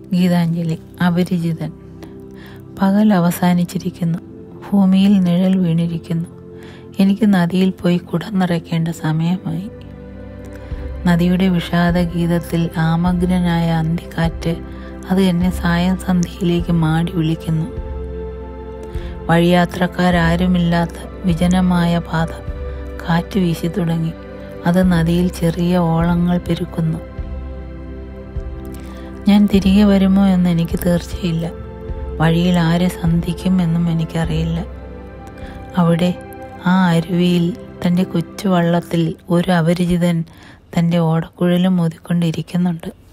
ഗീതാഞ്ജലി അപരിചിതൻ പകൽ അവസാനിച്ചിരിക്കുന്നു ഭൂമിയിൽ നിഴൽ വീണിരിക്കുന്നു എനിക്ക് നദിയിൽ പോയി കുടനിറയ്ക്കേണ്ട സമയമായി നദിയുടെ വിഷാദ ഗീതത്തിൽ ആമഗ്നനായ അന്തിക്കാറ്റ് അത് എന്നെ സായം സന്ധ്യയിലേക്ക് മാടി വിളിക്കുന്നു വഴിയാത്രക്കാരാരുമില്ലാത്ത വിജനമായ പാത കാറ്റ് വീശി തുടങ്ങി അത് നദിയിൽ ചെറിയ ഓളങ്ങൾ പെരുക്കുന്നു ഞാൻ തിരികെ വരുമോ എന്ന് എനിക്ക് തീർച്ചയില്ല വഴിയിൽ ആരെ സന്ധിക്കും എന്നും എനിക്കറിയില്ല അവിടെ ആ അരുവിയിൽ തൻ്റെ കൊച്ചു വള്ളത്തിൽ ഒരു അപരിചിതൻ തൻ്റെ ഓടക്കുഴലും ഊതിക്കൊണ്ടിരിക്കുന്നുണ്ട്